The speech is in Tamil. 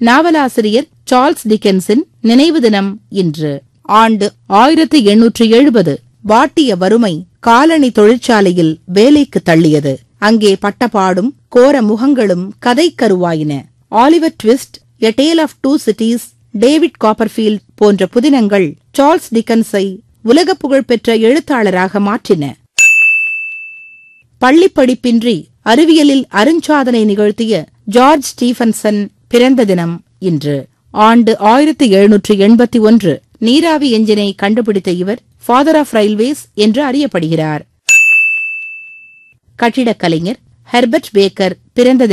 நாவலாசிரியர் சார்ல்ஸ் டிக்கன்ஸின் நினைவு தினம் இன்று ஆண்டு ஆயிரத்தி எண்ணூற்று எழுபது வாட்டிய வறுமை காலணி தொழிற்சாலையில் வேலைக்கு தள்ளியது அங்கே பட்டபாடும் கோர முகங்களும் கதைக்கருவாயின Oliver Twist A Tale of Two Cities David Copperfield போன்ற புதினங்கள் சார்ல்ஸ் டிக்கன்ஸை உலக புகழ்பெற்ற எழுத்தாளராக மாற்றின பள்ளிப் படிப்பின்றி அறிவியலில் அருஞ்சாதனை நிகழ்த்திய ஜார்ஜ் ஸ்டீஃபன்சன் பிறந்த தினம் இன்று ஆண்டு ஆயிரத்தி எழுநூற்று எண்பத்தி ஒன்று நீராவி எஞ்சினை கண்டுபிடித்த இவர் ஃபாதர் ஆஃப் ரயில்வேஸ் என்று அறியப்படுகிறார் கட்டிடக் கலைஞர் ஹெர்பர்ட் பேக்கர் பிறந்த